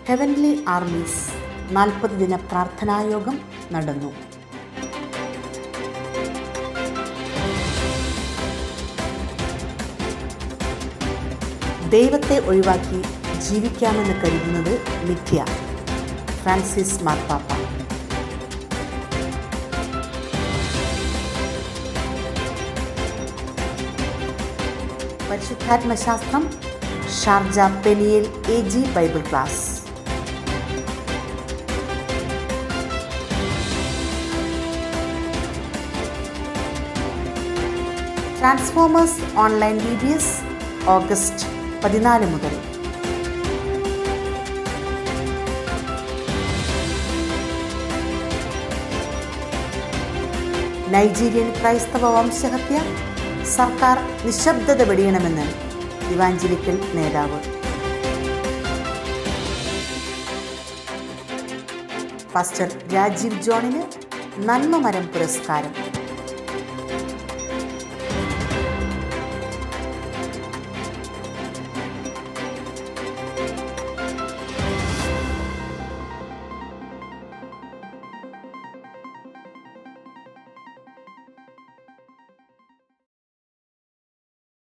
heavenly armies നാൽപ്പത് ദിന പ്രാർത്ഥനായോഗം നടന്നു ദൈവത്തെ ഒഴിവാക്കി ജീവിക്കാമെന്ന് കരുതുന്നത് മിഥ്യ ഫ്രാൻസിസ് മാർപ്പാപ്പ പരിശുദ്ധാത്മശാസ്ത്രം Sharjah Peniel A G Bible class Transformers online B B S August പതിനാല് മുതൽ നൈജീരിയൻ ക്രൈസ്തവ വംശഹത്യ സർക്കാർ നിശബ്ദത വെടിയണമെന്ന് ഇവാഞ്ചലിക്കൽ നേതാവ് പാസ്റ്റർ രാജീവ് ജോണിന് നന്മമരം പുരസ്കാരം